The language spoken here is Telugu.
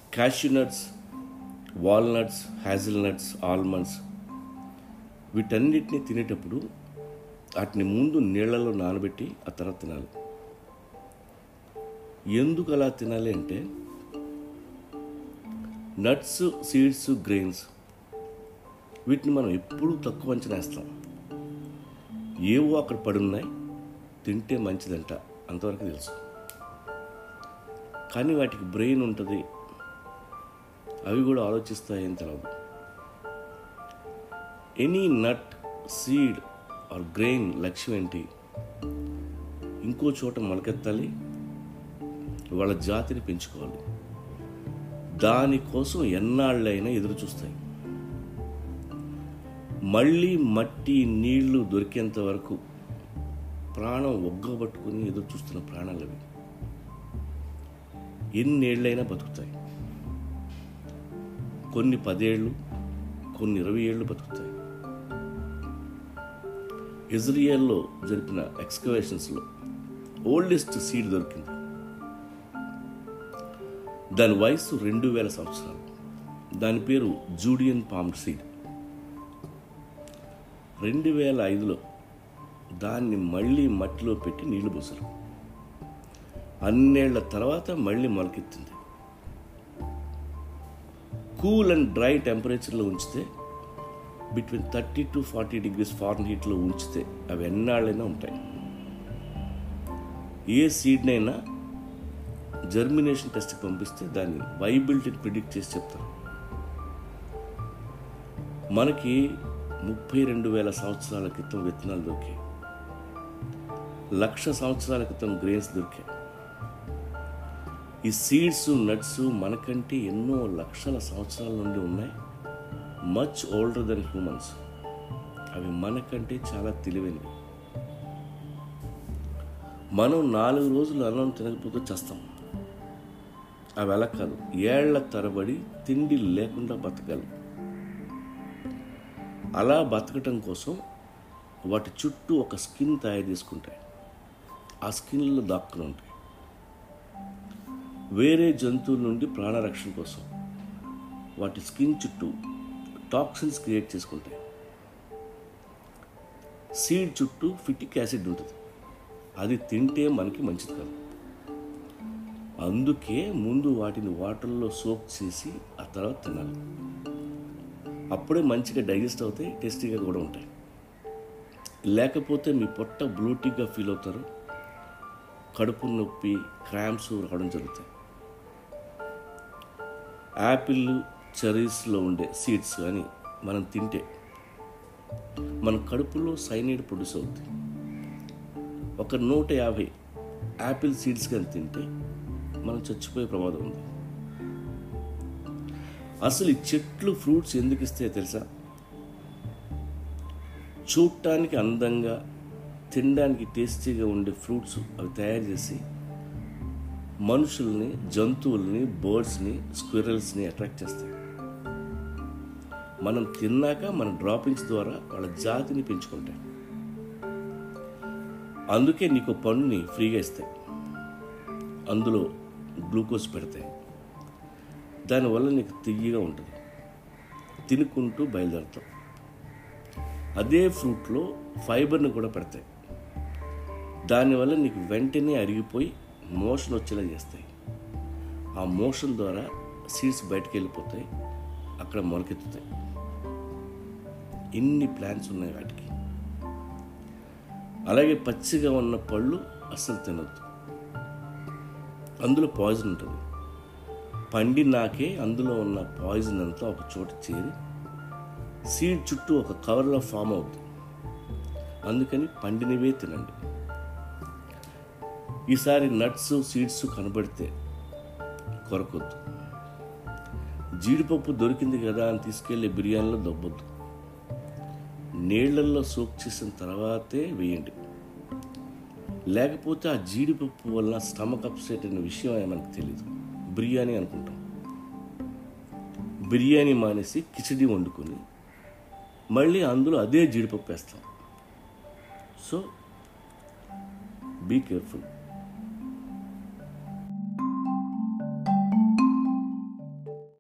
cashew nuts walnuts hazelnuts almonds వీటన్నిటిని తినేటప్పుడు వాటిని ముందు నీళ్లలో నానబెట్టి ఆ తర్వాత తినాలి ఎందుకు అలా తినాలి అంటే నట్స్ సీడ్స్ గ్రెయిన్స్ వీటిని మనం ఎప్పుడూ తక్కువ అంచనా వేస్తాం ఏవో అక్కడ పడున్నాయి తింటే మంచిదంట అంతవరకు తెలుసు కానీ వాటికి బ్రెయిన్ ఉంటుంది అవి కూడా ఆలోచిస్తాయని తెలియదు any nut seed or grain లక్ష్యం ఏంటి ఇంకో చోట మొలకెత్తాలి వాళ్ళ జాతిని పెంచుకోవాలి దానికోసం ఎన్నాళ్ళైనా ఎదురు చూస్తాయి మళ్ళీ మట్టి నీళ్లు దొరికేంత వరకు ప్రాణం ఒగ్గబట్టుకుని ఎదురు చూస్తున్న ప్రాణాలు అవి ఎన్నేళ్ళైనా బతుకుతాయి కొన్ని పదేళ్ళు కొన్ని ఇరవై ఏళ్ళు బతుకుతాయి ఇజ్రాయెల్లో జరిపిన ఎక్స్కవేషన్స్లో ఓల్డెస్ట్ సీడ్ దొరికింది దాని వయసు రెండు వేల సంవత్సరాలు దాని పేరు జూడియన్ పామ్ సీడ్ రెండు వేల ఐదులో దాన్ని మళ్ళీ మట్టిలో పెట్టి నీళ్లు పోసారు అన్నేళ్ల తర్వాత మళ్ళీ మొలకెత్తింది కూల్ అండ్ డ్రై టెంపరేచర్లో ఉంచితే between thirty to forty degrees ఫారెన్ హీట్లో ఉంచితే అవి ఎన్నాళ్ళైనా ఉంటాయి ఏ సీడ్నైనా జర్మినేషన్ టెస్ట్కి పంపిస్తే దాన్ని వైబిలిటీని ప్రిడిక్ట్ చేసి చెప్తారు మనకి ముప్పై రెండు వేల సంవత్సరాల క్రితం విత్తనాలు దొరికాయి లక్ష సంవత్సరాల క్రితం గ్రెయిన్స్ దొరికాయి ఈ సీడ్స్ నట్స్ మనకంటే ఎన్నో లక్షల సంవత్సరాల నుండి ఉన్నాయి మచ్ ఓల్డర్ దెన్ హ్యూమన్స్ అవి మనకంటే చాలా తెలివైనవి మనం నాలుగు రోజులు అన్నం తినకపోతే చేస్తాం అవి అలా కాదు ఏళ్ల తరబడి తిండి లేకుండా బతకాలి అలా బతకటం కోసం వాటి చుట్టూ ఒక స్కిన్ తయారు చేసుకుంటాయి ఆ స్కిన్లో దాక్కుని ఉంటాయి వేరే జంతువుల నుండి ప్రాణరక్షణ కోసం వాటి స్కిన్ చుట్టూ టాక్సిన్స్ క్రియేట్ చేసుకుంటాయి సీడ్ చుట్టూ ఫిటిక్ యాసిడ్ ఉంటుంది అది తింటే మనకి మంచిది కాదు అందుకే ముందు వాటిని వాటర్లో సోక్ చేసి ఆ తర్వాత తినాలి అప్పుడే మంచిగా డైజెస్ట్ అవుతాయి టేస్టీగా కూడా ఉంటాయి లేకపోతే మీ పొట్ట బ్లూటీగా ఫీల్ అవుతారు కడుపు నొప్పి క్రాంప్స్ రావడం జరుగుతాయి యాపిల్ చెరీస్లో ఉండే సీడ్స్ కానీ మనం తింటే మన కడుపులో సైనైడ్ ప్రొడ్యూస్ అవుతుంది ఒక నూట యాభై యాపిల్ సీడ్స్ కానీ తింటే మనం చచ్చిపోయే ప్రమాదం ఉంది అసలు ఈ చెట్లు ఫ్రూట్స్ ఎందుకు ఇస్తాయో తెలుసా చూడటానికి అందంగా తినడానికి టేస్టీగా ఉండే ఫ్రూట్స్ అవి తయారు చేసి మనుషుల్ని జంతువుల్ని బర్డ్స్ని స్క్విరల్స్ని అట్రాక్ట్ చేస్తాయి మనం తిన్నాక మన డ్రాపింగ్స్ ద్వారా వాళ్ళ జాతిని పెంచుకుంటాయి అందుకే నీకు పండుని ఫ్రీగా ఇస్తాయి అందులో గ్లూకోజ్ పెడతాయి దానివల్ల నీకు తియ్యగా ఉంటుంది తినుకుంటూ బయలుదేరుతాం అదే ఫ్రూట్లో ఫైబర్ని కూడా పెడతాయి దానివల్ల నీకు వెంటనే అరిగిపోయి మోషన్ వచ్చేలా చేస్తాయి ఆ మోషన్ ద్వారా సీడ్స్ బయటకు వెళ్ళిపోతాయి అక్కడ మొలకెత్తుతాయి ఇన్ని ప్లాన్స్ ఉన్నాయి వాటికి అలాగే పచ్చిగా ఉన్న పళ్ళు అస్సలు తినొద్దు అందులో పాయిజన్ ఉంటుంది పండినాకే అందులో ఉన్న పాయిజన్ అంతా ఒక చోట చేరి సీడ్ చుట్టూ ఒక కవర్లో ఫామ్ అవుతుంది అందుకని పండినవే తినండి ఈసారి నట్స్ సీడ్స్ కనబడితే కొరకొద్దు జీడిపప్పు దొరికింది కదా అని తీసుకెళ్ళి బిర్యానీలో దొబ్బొద్దు నీళ్లల్లో సోక్ చేసిన తర్వాతే వేయండి లేకపోతే ఆ జీడిపప్పు వల్ల స్టమక్ అప్సెట్ అనే విషయం మనకు తెలియదు బిర్యానీ అనుకుంటాం బిర్యానీ మానేసి కిచడి వండుకొని మళ్ళీ అందులో అదే జీడిపప్పు వేస్తాం సో బీ కేర్ఫుల్